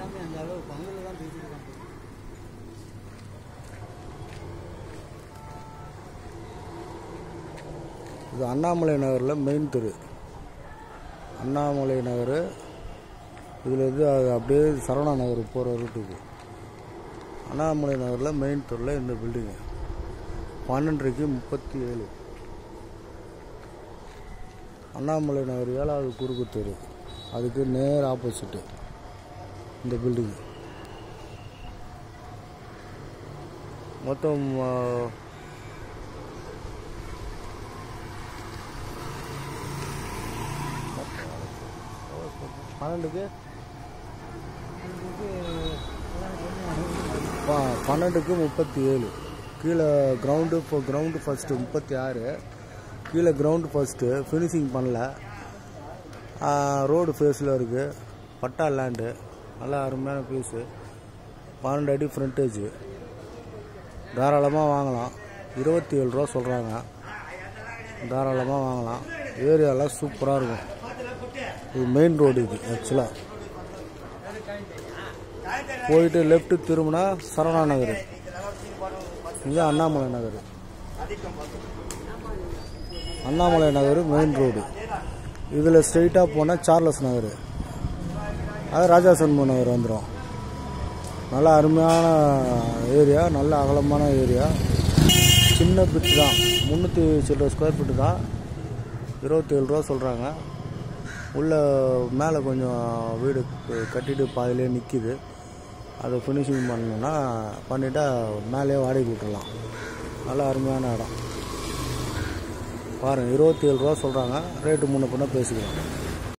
எல்லாமே அந்த அளவு பங்குல தான் பேசியிருக்காங்க இது அண்ணாமலை நகரில் மெயின் தெரு அண்ணாமலை நகர் இதில் இது அது அப்படியே சரவணா நகர் போகிற ரூட்டுக்கு அண்ணாமலை நகரில் மெயின் தெருவில் இந்த பில்டிங்கு பன்னெண்டரைக்கு முப்பத்தி ஏழு அண்ணாமலை நகர் ஏழாவது குறுக்கு தெரு அதுக்கு நேர் ஆப்போசிட்டு இந்த பில்டிங் மொத்தம் ஆ, பன்னெண்டுக்கு ப- பன்னெண்டுக்கு முப்பத்தி ஏழு கீழே கிரவுண்டு இப்போ கிரவுண்டு ஃபஸ்ட்டு முப்பத்தி ஆறு கீழே கிரவுண்டு ஃபஸ்ட்டு ஃபினிஷிங் பண்ணல ரோடு ஃபேஸில் இருக்குது பட்டா லேண்டு நல்லா அருமையான பீஸு பன்னெண்டு அடி ஃப்ரண்டேஜ் தாராளமாக வாங்கலாம் இருபத்தி ஏழு ரூபா சொல்கிறாங்க தாராளமாக வாங்கலாம் ஏரியாலாம் சூப்பராக இருக்கும் இது மெயின் ரோடு இது ஆக்சுவலாக போயிட்டு லெஃப்ட் திரும்பினா சரவணா நகர் இது அண்ணாமலை நகர் அண்ணாமலை நகர் மெயின் ரோடு இதில் ஸ்ட்ரெயிட்டாக போனால் சார்லஸ் நகர் அது ராஜா சண்முக நகர் வந்துடும் நல்ல அருமையான ஏரியா நல்ல அகலமான ஏரியா சின்ன பிட்டு தான் முந்நூற்றி சில்லற ஸ்கொயர் ஃபீட்டு தான் இருபத்தேழு ரூபா சொல்கிறாங்க உள்ள மேலே கொஞ்சம் வீடு க- கட்டிட்டு பாதியிலே நிற்கிது அதை ஃபினிஷிங் பண்ணணுன்னா பண்ணிட்டா மேலே வாடகை விட்டுடலாம் நல்ல அருமையான இடம் பாருங்கள் இருபத்தி ஏழு ரூபா சொல்கிறாங்க ரேட்டு முன்ன பின்ன பேசிக்கலாம்